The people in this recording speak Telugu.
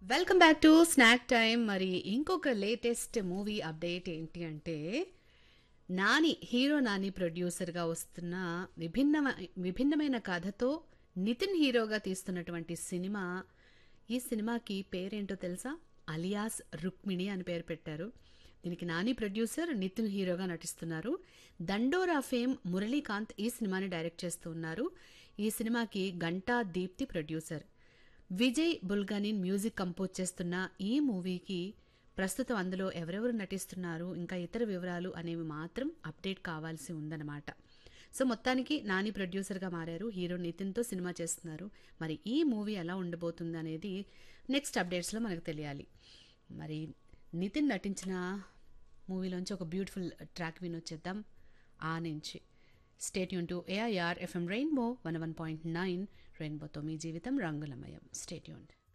welcome back to snack time మరి ఇంకొక లేటెస్ట్ మూవీ అప్డేట్ ఏంటి అంటే నాని హీరో నాని ప్రొడ్యూసర్గా వస్తున్న విభిన్న విభిన్నమైన కథతో నితిన్ హీరోగా తీస్తున్నటువంటి సినిమా ఈ సినిమాకి పేరేంటో తెలుసా అలియాస్ రుక్మిణి అని పేరు పెట్టారు దీనికి నాని ప్రొడ్యూసర్ నితిన్ హీరోగా నటిస్తున్నారు దండోరా ఫేమ్ మురళీకాంత్ ఈ సినిమాని డైరెక్ట్ చేస్తూ ఉన్నారు ఈ సినిమాకి Ganta Deepti producer Vijay Bulganin music compose చేస్తున్న ఈ మూవీకి ప్రస్తుతం అందులో ఎవరెవరు నటిస్తున్నారు ఇంకా ఇతర వివరాలు అనేవి మాత్రం అప్డేట్ కావాల్సి ఉందన్నమాట సో మొత్తానికి నాని ప్రొడ్యూసర్గా మారారు హీరో నితిన్తో సినిమా చేస్తున్నారు మరి ఈ మూవీ ఎలా ఉండబోతుంది అనేది నెక్స్ట్ అప్డేట్స్లో మనకు తెలియాలి మరి నితిన్ నటించిన మూవీలోంచి ఒక బ్యూటిఫుల్ ట్రాక్ వినొచ్చేద్దాం ఆ నుంచి స్టేట్ యూన్ to AIR FM rainbow one one point nine రెయిన్బోతో మీ జీవితం రంగులమయం స్టేట్ యూన్